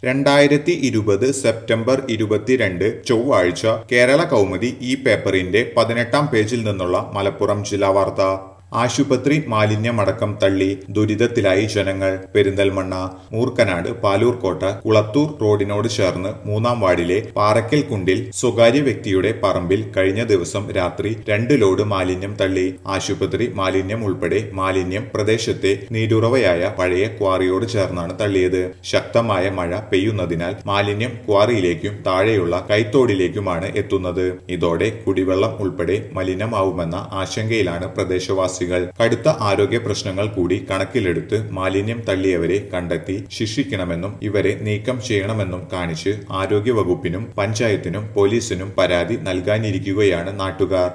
രണ്ടായിരത്തി ഇരുപത് സെപ്റ്റംബർ ഇരുപത്തിരണ്ട് ചൊവ്വാഴ്ച കേരള കൗമുദി ഈ പേപ്പറിന്റെ പതിനെട്ടാം പേജിൽ നിന്നുള്ള മലപ്പുറം ജില്ലാ വാർത്ത ആശുപത്രി മാലിന്യമടക്കം തള്ളി ദുരിതത്തിലായി ജനങ്ങൾ പെരിന്തൽമണ്ണ മൂർക്കനാട് പാലൂർക്കോട്ട കുളത്തൂർ റോഡിനോട് ചേർന്ന് മൂന്നാം വാർഡിലെ പാറക്കൽ കുണ്ടിൽ സ്വകാര്യ വ്യക്തിയുടെ പറമ്പിൽ കഴിഞ്ഞ ദിവസം രാത്രി രണ്ട് ലോഡ് മാലിന്യം തള്ളി ആശുപത്രി മാലിന്യം ഉൾപ്പെടെ മാലിന്യം പ്രദേശത്തെ നീരുറവയായ പഴയ ക്വാറിയോട് ചേർന്നാണ് തള്ളിയത് ശക്തമായ മഴ പെയ്യുന്നതിനാൽ മാലിന്യം ക്വാറിയിലേക്കും താഴെയുള്ള കൈത്തോടിലേക്കുമാണ് എത്തുന്നത് ഇതോടെ കുടിവെള്ളം ഉൾപ്പെടെ മലിനമാവുമെന്ന ആശങ്കയിലാണ് പ്രദേശവാസികൾ കടുത്ത ആരോഗ്യ പ്രശ്നങ്ങൾ കൂടി കണക്കിലെടുത്ത് മാലിന്യം തള്ളിയവരെ കണ്ടെത്തി ശിക്ഷിക്കണമെന്നും ഇവരെ നീക്കം ചെയ്യണമെന്നും കാണിച്ച് ആരോഗ്യ വകുപ്പിനും പഞ്ചായത്തിനും പോലീസിനും പരാതി നൽകാനിരിക്കുകയാണ് നാട്ടുകാർ